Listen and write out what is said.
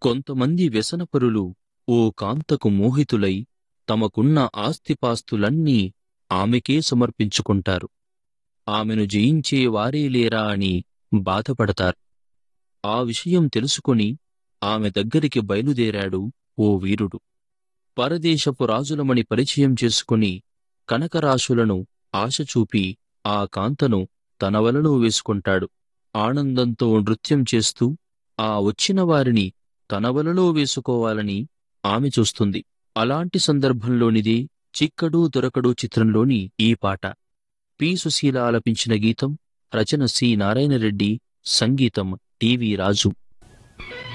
కొంతమంది వ్యసనపరులు ఓ కాంతకు మోహితులై తమకున్న ఆస్తిపాస్తులన్నీ ఆమెకే సమర్పించుకుంటారు ఆమెను జయించే వారే లేరా అని బాధపడతారు ఆ విషయం తెలుసుకుని ఆమె దగ్గరికి బయలుదేరాడు ఓ వీరుడు పరదేశపు రాజులమని పరిచయం చేసుకుని కనకరాశులను ఆశ చూపి ఆ కాంతను తన వలలో వేసుకుంటాడు ఆనందంతో నృత్యం చేస్తూ ఆ వచ్చిన వారిని తన వలలో వేసుకోవాలని ఆమె చూస్తుంది అలాంటి సందర్భంలోనిదే చిక్కడు దొరకడు చిత్రంలోని ఈ పాట పి సుశీల ఆలపించిన గీతం రచన సి నారాయణరెడ్డి సంగీతం టివి రాజు